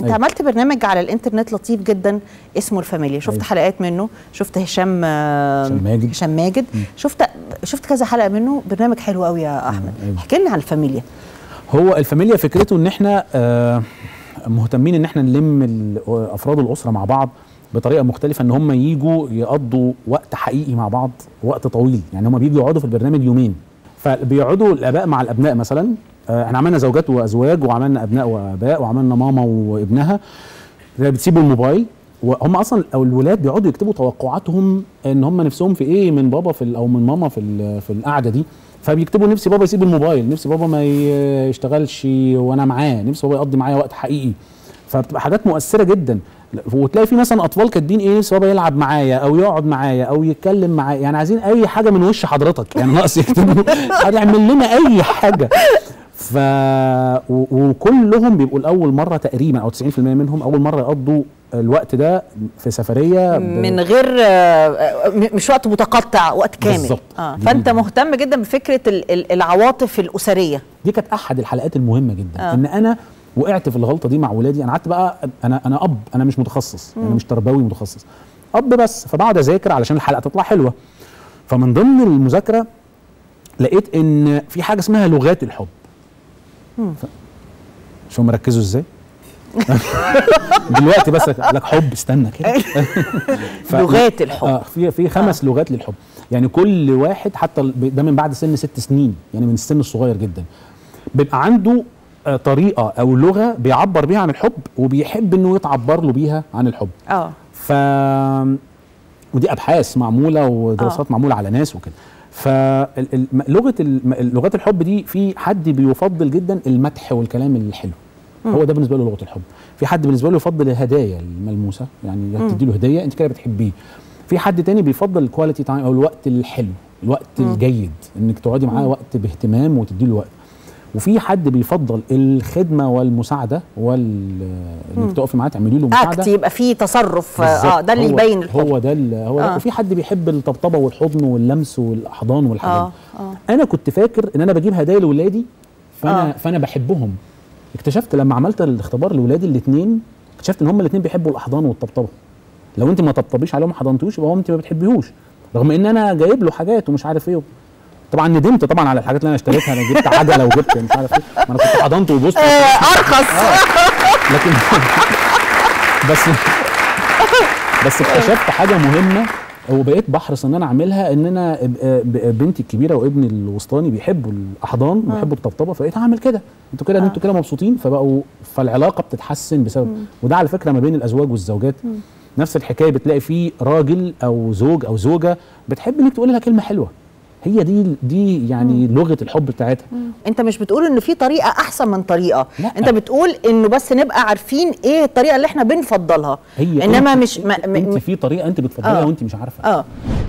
انت أيوة. عملت برنامج على الانترنت لطيف جدا اسمه الفاميليا شفت أيوة. حلقات منه شفت هشام آه، هشام ماجد. هشام ماجد شفت شفت كذا حلقه منه برنامج حلو قوي يا احمد أيوة. احكي لنا عن الفاميليا هو الفاميليا فكرته ان احنا آه، مهتمين ان احنا نلم ال- افراد الاسره مع بعض بطريقه مختلفه ان هم يجوا يقضوا وقت حقيقي مع بعض وقت طويل يعني هم بيجوا يقعدوا في البرنامج يومين فبيقعدوا الاباء مع الابناء مثلا آه، احنا عملنا زوجات وازواج وعملنا ابناء واباء وعملنا ماما وابنها بتسيبوا الموبايل وهم اصلا او الولاد بيقعدوا يكتبوا توقعاتهم ان هم نفسهم في ايه من بابا في ال- او من ماما في ال- في القعده دي فبيكتبوا نفسي بابا يسيب الموبايل نفسي بابا ما ي- يشتغلش وانا معاه نفسي بابا يقضي معايا وقت حقيقي فبتبقى حاجات مؤثره جدا وتلاقي في مثلا اطفال كاتبين ايه نفسي بابا يلعب معايا او يقعد معايا او يتكلم معايا يعني عايزين اي حاجه من وش حضرتك يعني ناقص يكتبوا هتعمل لنا اي حاجه ف و- وكلهم بيبقوا لاول مره تقريبا او 90% منهم اول مره يقضوا الوقت ده في سفريه ب- من غير آه، م- مش وقت متقطع وقت كامل بالظبط. اه دي- فانت مهتم جدا بفكره ال- ال- العواطف الاسريه دي كانت احد الحلقات المهمه جدا آه. آه. ان انا وقعت في الغلطه دي مع ولادي انا قعدت بقى انا انا اب انا مش متخصص انا مش تربوي متخصص اب بس فبقعد اذاكر علشان الحلقه تطلع حلوه فمن ضمن المذاكره لقيت ان في حاجه اسمها لغات الحب ف... شو مركزوا ازاي دلوقتي بس لك حب استنى كده ف- لغات الحب. اه في في خمس لغات للحب يعني كل واحد حتى ال- ده من بعد سن ست سنين يعني من السن الصغير جدا بيبقى عنده آه، طريقه او لغه بيعبر بيها عن الحب وبيحب انه يتعبر له بيها عن الحب اه ف ودي ابحاث معموله ودراسات آه. معموله على ناس وكده فلغه لغات الحب دي في حد بيفضل جدا المدح والكلام الحلو هو ده بالنسبه له لغه الحب في حد بالنسبه له يفضل الهدايا الملموسه يعني تدي له هديه انت كده بتحبيه في حد تاني بيفضل الكواليتي تايم او الوقت الحلو الوقت الجيد انك تقعدي معاه وقت باهتمام وتدي له وقت وفي حد بيفضل الخدمه والمساعده وال انك تقفي معاه تعملي له مساعده اكت يبقى فيه تصرف بالظبط. اه ده اللي هو- يبين الحب هو ده ال- هو آه. ده وفي حد بيحب الطبطبه والحضن واللمس والاحضان والحاجات آه، دي آه. انا كنت فاكر ان انا بجيب هدايا لاولادي فانا آه. فانا بحبهم اكتشفت لما عملت الاختبار لاولادي الاثنين اكتشفت ان هم الاثنين بيحبوا الاحضان والطبطبه لو انت ما طبطبيش عليهم ما حضنتوش يبقى هو انت ما بتحبيهوش رغم ان انا جايب له حاجات ومش عارف ايه طبعا ندمت طبعا على الحاجات اللي انا اشتريتها انا جبت عجله وجبت مش عارف ايه ما انا كنت حضنته وبوست آه ارخص لكن بس بس اكتشفت حاجه مهمه وبقيت بحرص ان انا اعملها ان انا ب- ب- بنتي الكبيره وابني الوسطاني بيحبوا الاحضان وبيحبوا الطبطبه فبقيت اعمل كده انتوا كده انتوا كده مبسوطين فبقوا فالعلاقه بتتحسن بسبب وده على فكره ما بين الازواج والزوجات نفس الحكايه بتلاقي في راجل او زوج او زوجه بتحب انك تقول لها كلمه حلوه هي دي دي يعني لغه الحب بتاعتها انت مش بتقول ان في طريقه احسن من طريقه لا. انت بتقول انه بس نبقى عارفين ايه الطريقه اللي احنا بنفضلها هي انما انت- مش ما انت م- في طريقه انت بتفضلها آه. وانت مش عارفه اه